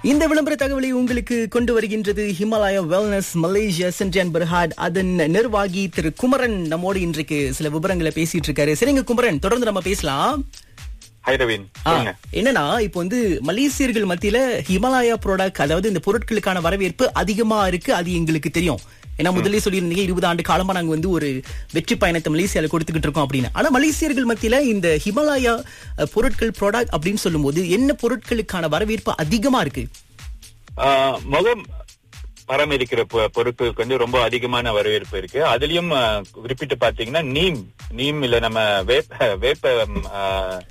இந்த விளம்பர தகவலை உங்களுக்கு கொண்டு வருகின்றது Himalaya wellness Malaysia Sendirian Berhad அதன் நிர்வாகி திரு குமரன் நம்மோடு இன்றைக்கு சில விவரங்களை பேசிட்டு இருக்காரு சரிங்க குமரன் தொடர்ந்து நம்ம பேசலாம் ஹை ரவீன் ஆ, சொல்லுங்க என்னன்னா இப்போ வந்து மலேசியர்கள் மத்தியில ஹிமாலயா ப்ராடக்ட் அதாவது இந்த பொருட்களுக்கான வரவேற்பு அதிகமா இருக்கு அது எங்களுக்கு தெரியும் ஏன்னா முதல்ல சொல்லியிருந்தீங்க இருபது ஆண்டு காலமா நாங்க வந்து ஒரு வெற்றி பயணத்தை மலேசியால கொடுத்துக்கிட்டு இருக்கோம் அப்படின்னு ஆனா மலேசியர்கள் மத்தியில இந்த ஹிமாலயா அஹ், பொருட்கள் ப்ராடக்ட் அப்படின்னு சொல்லும்போது என்ன பொருட்களுக்கான வரவேற்பு அதிகமா இருக்கு ஆ, முகம் பராமரிக்கிற பொ- பொருட்களுக்கு வந்து ரொம்ப அதிகமான வரவேற்பு இருக்கு அதுலயும் ஆ, குறிப்பிட்டு பாத்தீங்கன்னா நீம் நீம் இல்ல நம்ம வேப்ப வேப்ப ம், ஆ,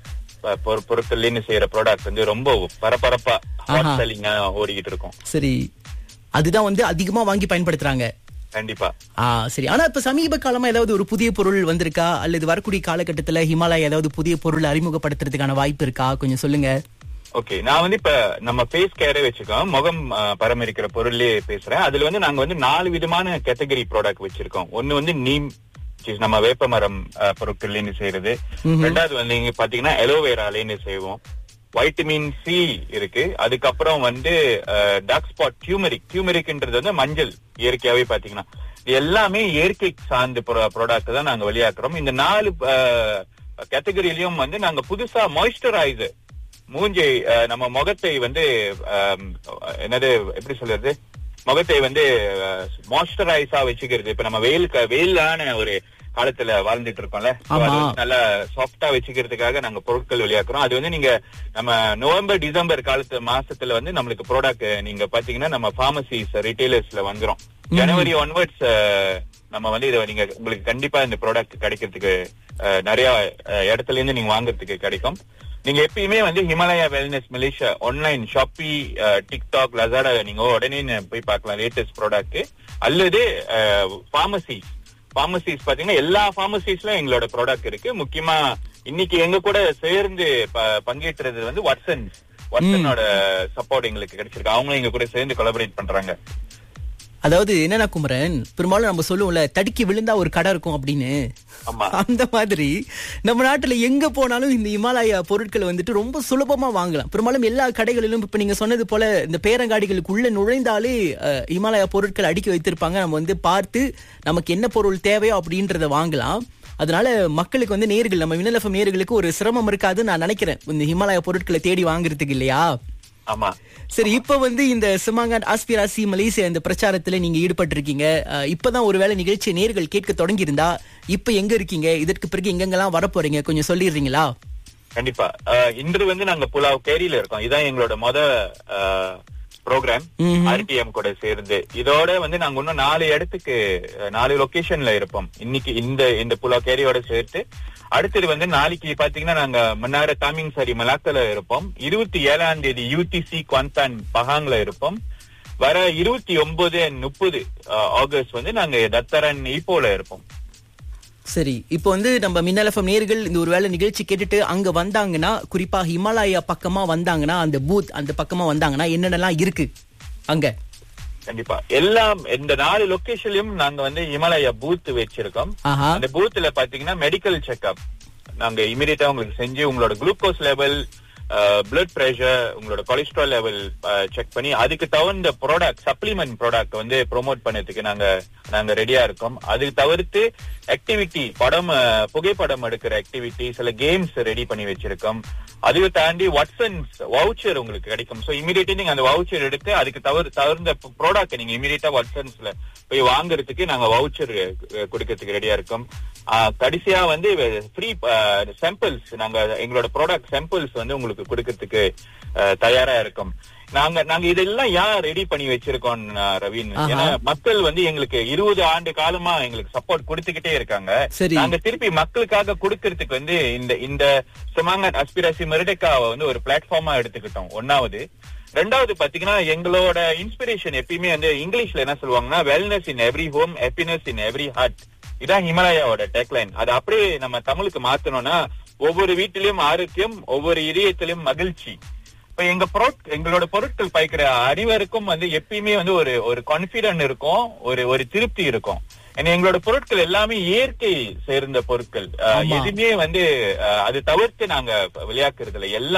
ப- பொரு- பொருட்கள்ல செய்யற ப்ராடக்ட் வந்து ரொம்ப பரபரப்பா ஹாட் ஆஹா. செல்லிங்கா ஓடிக்கிட்டு இருக்கும் சரி அதுதான் வந்து அதிகமா வாங்கி பயன்படுத்துறாங்க கண்டிப்பா ஆ சரி ஆனா இப்ப சமீப காலமா ஏதாவது ஒரு புதிய பொருள் வந்திருக்கா அல்லது வரக்கூடிய காலகட்டத்துல ஹிமாலயா ஏதாவது புதிய பொருள் அறிமுகப்படுத்துறதுக்கான வாய்ப்பு இருக்கா கொஞ்சம் சொல்லுங்க ஓகே நான் வந்து இப்ப நம்ம ஃபேஸ் கேரே வச்சிருக்கோம் முகம் ஆ, பராமரிக்கிற பொருளே பேசுறேன் அதுல வந்து நாங்க வந்து நாலு விதமான கேட்டகரி ப்ராடக்ட் வச்சிருக்கோம் ஒன்னு வந்து நீம் which is நம்ம வேப்ப மரம் ஆ, பொருட்கள்லேருந்து செய்யறது ரெண்டாவது வந்து நீங்க பாத்தீங்கன்னா எலோவேராலேருந்து செய்வோம் வைட்டமின் சி இருக்கு அதுக்கப்புறம் வந்து டார்க் ஸ்பாட் டியூமரிக் டியூமரிக்ன்றது வந்து மஞ்சள் இயற்கையாவே பாத்தீங்கன்னா இது எல்லாமே இயற்கை சார்ந்த ப்ராடக்ட் தான் நாங்க வெளியாக்குறோம் இந்த நாலு கேட்டகரியிலயும் வந்து நாங்க புதுசா மாய்ஸ்சரைசர் மூஞ்சை அஹ், நம்ம முகத்தை வந்து அஹ், என்னது எப்படி சொல்றது முகத்தை வந்து மாய்ஸ்சரைஸா வச்சுக்கிறது இப்ப நம்ம வெயில் வெயிலான ஒரு காலத்துல வாழ்ந்துட்டு இருக்கோம்ல So, அது ஆமா. வந்து நல்லா சாஃப்டா வச்சுக்கிறதுக்காக நாங்க பொருட்கள் வெளியாக்குறோம் அது வந்து நீங்க நம்ம நவம்பர் டிசம்பர் காலத்து மாசத்துல வந்து நம்மளுக்கு ப்ராடக்ட் நீங்க பாத்தீங்கன்னா நம்ம பார்மசிஸ் ரிட்டைலர்ஸ்ல வந்துரும் ஜனவரி ஒன்வர்ட்ஸ் நம்ம வந்து இதை நீங்க உங்களுக்கு கண்டிப்பா இந்த ப்ராடக்ட் கிடைக்கிறதுக்கு அஹ், நிறைய அஹ், இடத்துல இருந்து நீங்க வாங்குறதுக்கு கிடைக்கும் நீங்க எப்பயுமே வந்து Himalaya wellness Malaysia online Shopee TikTok Lazada நீங்க உடனே போய் பார்க்கலாம் லேட்டஸ்ட் ப்ராடக்ட் அல்லது பார்மசி பார்மசிஸ் பாத்தீங்கன்னா எல்லா பார்மசிஸ்லயும் எங்களோட ப்ராடக்ட் இருக்கு முக்கியமா இன்னைக்கு எங்க கூட சேர்ந்து ப- பங்கேற்றது வந்து வாட்சன் வாட்சனோட சப்போர்ட் எங்களுக்கு கிடைச்சிருக்கு அவங்களும் எங்க கூட சேர்ந்து கொலபரேட் பண்றாங்க அதாவது என்னன்னா குமரன் பெரும்பாலும் நம்ம சொல்லுவோம்ல தடுக்கி விழுந்தா ஒரு கடை இருக்கும் அப்படின்னு ஆமா அந்த மாதிரி நம்ம நாட்டுல எங்க போனாலும் இந்த இமாலயா பொருட்களை வந்துட்டு ரொம்ப சுலபமா வாங்கலாம் பெரும்பாலும் எல்லா கடைகளிலும் இப்ப நீங்க சொன்னது போல இந்த பேரங்காடிகளுக்குள்ள நுழைந்தாலே அஹ், இமாலயா பொருட்கள் அடுக்கி வைத்திருப்பாங்க நம்ம வந்து பார்த்து நமக்கு என்ன பொருள் தேவையோ அப்படின்றத வாங்கலாம் அதனால மக்களுக்கு வந்து நேர்கள் நம்ம வினலஃபம் நேர்களுக்கு ஒரு சிரமம் இருக்காதுன்னு நான் நினைக்கிறேன் இந்த ஹிமாலயா பொருட்களை தேடி வாங்குறதுக்கு இல்லையா ஆமா சரி இப்ப வந்து இந்த சிமாங்காட் ஆஸ்பிராசி மலேசியா இந்த பிரச்சாரத்துல நீங்க ஈடுபட்டிருக்கீங்க அஹ், இப்பதான் ஒருவேளை நிகழ்ச்சி நேர்கள் கேட்க தொடங்கி இருந்தா இப்ப எங்க இருக்கீங்க இதற்கு பிறகு எங்கெங்கெல்லாம் வர போறீங்க கொஞ்சம் சொல்லிடுறீங்களா கண்டிப்பா அஹ், இன்று வந்து நாங்க புலாவ் கேரியில இருக்கோம் இதான் எங்களோட மொத ப்ரோக்ராம் ம்ஹும். ஆர்டிஎம் கூட சேர்ந்து இதோட வந்து நாங்க இன்னும் நாலு இடத்துக்கு அஹ், நாலு லொகேஷன்ல இருப்போம் இன்னைக்கு இந்த இந்த புலாவ் கேரியோட சேர்த்து அடுத்தது வந்து நாளைக்கு பாத்தீங்கன்னா நாங்க மன்னார தாமிங் சாரி மலாக்கல இருப்போம் இருபத்தி ஏழாம் தேதி யூடிசி குவான்தான் பஹாங்ல இருப்போம் வர இருபத்தி ஒன்பது முப்பது ஆகஸ்ட் வந்து நாங்க தத்தரன் ஈப்போல இருப்போம் சரி இப்போ வந்து நம்ம மின்னலஃபம் நேர்கள் இந்த ஒரு வேளை நிகழ்ச்சி கேட்டுட்டு அங்க வந்தாங்கன்னா குறிப்பா ஹிமாலயா பக்கமா வந்தாங்கன்னா அந்த பூத் அந்த பக்கமா வந்தாங்கன்னா என்னென்னலாம் இருக்கு அங்க கண்டிப்பா எல்லாம் இந்த நாலு லொகேஷன்லயும் நாங்க வந்து இமாலயா பூத் வச்சிருக்கோம் ஆஹா அந்த பூத்ல பாத்தீங்கன்னா மெடிக்கல் செக்அப் நாங்க இமீடியட்டா உங்களுக்கு செஞ்சு உங்களோட குளுக்கோஸ் லெவல் பிளட் பிரஷர் உங்களோட கொலஸ்ட்ரால் லெவல் செக் பண்ணி அதுக்கு தகுந்த ப்ராடக்ட் சப்ளிமெண்ட் ப்ராடக்ட் வந்து ப்ரோமோட் பண்ணதுக்கு நாங்க நாங்க ரெடியா இருக்கோம் அது தவிர்த்து ஆக்டிவிட்டி படம் அஹ், புகைப்படம் எடுக்கிற ஆக்டிவிட்டி சில கேம்ஸ் ரெடி பண்ணி வச்சிருக்கோம் அதுக்கு தாண்டி வாட்சன்ஸ் வவுச்சர் உங்களுக்கு கிடைக்கும் சோ இமீடியட்டா நீங்க அந்த வவுச்சர் எடுத்து அதுக்கு தவிர தவிர்ந்த ப்ராடக்ட் நீங்க இமீடியட்டா வாட்சன்ஸ்ல போய் வாங்குறதுக்கு நாங்க வவுச்சர் கொடுக்கறதுக்கு ரெடியா இருக்கோம் ஆஹ், கடைசியா வந்து ஃப்ரீ சாம்பிள்ஸ் நாங்க எங்களோட ப்ராடக்ட் சாம்பிள்ஸ் வந்து உங்களுக்கு கொடுக்கறதுக்கு ஆஹ், தயாரா இருக்கோம் நாங்க நாங்க இதெல்லாம் ஏன் ரெடி பண்ணி வச்சிருக்கோம் ரவீன் ஆஹா. ஏன்னா மக்கள் வந்து எங்களுக்கு இருபது ஆண்டு காலமா எங்களுக்கு சப்போர்ட் கொடுத்துக்கிட்டே இருக்காங்க சரி. நாங்க திருப்பி மக்களுக்காக கொடுக்கறதுக்கு வந்து இந்த இந்த சுமாங்கட் அஸ்பிரசி மெரிடெக்காவை வந்து ஒரு பிளாட்ஃபார்மா எடுத்துக்கிட்டோம் ஒன்னாவது ரெண்டாவது பாத்தீங்கன்னா எங்களோட இன்ஸ்பிரேஷன் எப்பயுமே வந்து இங்கிலீஷ்ல என்ன சொல்லுவாங்கன்னா wellness in every home happiness in every heart இதான் ஹிமாலயாவோட டேக்லைன் அது அப்படியே நம்ம தமிழுக்கு மாத்தணும்னா ஒவ்வொரு வீட்டிலும் ஆரோக்கியம் ஒவ்வொரு இதயத்திலும் மகிழ்ச்சி இப்ப எங்க பொருட் எங்களோட பொருட்கள் பாய்க்கிற அனைவருக்கும் வந்து எப்பயுமே வந்து ஒரு ஒரு கான்பிடன்ட் இருக்கும் ஒரு ஒரு திருப்தி இருக்கும் ஏன்னா எங்களோட பொருட்கள் எல்லாமே இயற்கை சேர்ந்த பொருட்கள் அஹ், ஆமா. எதுவுமே வந்து அஹ், அது தவிர்த்து நாங்க விளையாக்குறது இல்ல எல்லாம்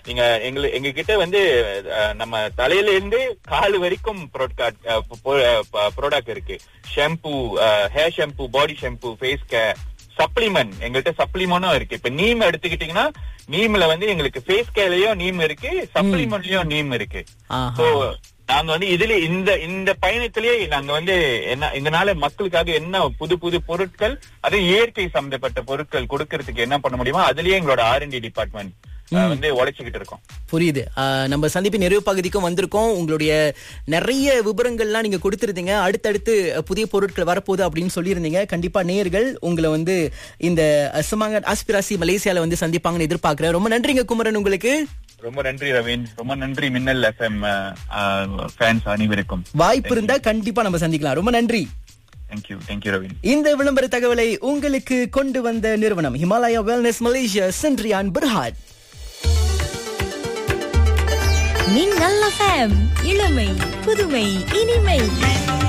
நீங்க எங்க எங்க கிட்ட வந்து அஹ், நம்ம தலையில இருந்து கால் வரைக்கும் ப்ராடக்ட் இருக்கு shampoo hair shampoo body shampoo face care supplement எங்கள்கிட்ட சப்ளிமெண்டும் இருக்கு இப்ப நீம் எடுத்துக்கிட்டீங்கன்னா நீம்ல வந்து எங்களுக்கு ஃபேஸ் கேர்லயும் நீம் இருக்கு சப்ளிமெண்ட்லயும் நீம் இருக்கு ஆஹா. சோ நாங்க வந்து இதுல இந்த இந்த பயணத்திலேயே நாங்க வந்து என்ன இதனால மக்களுக்காக என்ன புது புது பொருட்கள் அது இயற்கை சம்பந்தப்பட்ட பொருட்கள் கொடுக்கறதுக்கு என்ன பண்ண முடியுமோ அதுலயே எங்களோட ஆர்என்டி டிபார்ட்மெண்ட் வந்து உழைச்சுக்கிட்டு இருக்கோம் புரியுது ஆஹ் நம்ம சந்திப்பின் நிறைவு பகுதிக்கும் வந்திருக்கோம் உங்களுடைய நிறைய விவரங்கள்லாம் நீங்க கொடுத்திருந்தீங்க அடுத்தடுத்து புதிய பொருட்கள் வரப்போகுது அப்படின்னு சொல்லியிருந்தீங்க கண்டிப்பா நேயர்கள் உங்களை வந்து இந்த சுமாங்க ஆஸ்பிராசி மலேசியால வந்து சந்திப்பாங்கன்னு எதிர்பார்க்கிறேன் ரொம்ப நன்றிங்க குமரன் உங்களுக்கு ரொம்ப நன்றி ரவீன் ரொம்ப நன்றி மின்னல் எஃப்எம் ஃபேன்ஸ் அனைவருக்கும் வாய்ப்பு இருந்தா கண்டிப்பா நம்ம சந்திக்கலாம் ரொம்ப நன்றி தேங்க்யூ தேங்க்யூ ரவீன் இந்த விளம்பர தகவலை உங்களுக்கு கொண்டு வந்த நிறுவனம் Himalaya wellness Malaysia Sendirian Berhad மின்னல் எஃப்எம் இளமை புதுமை இனிமை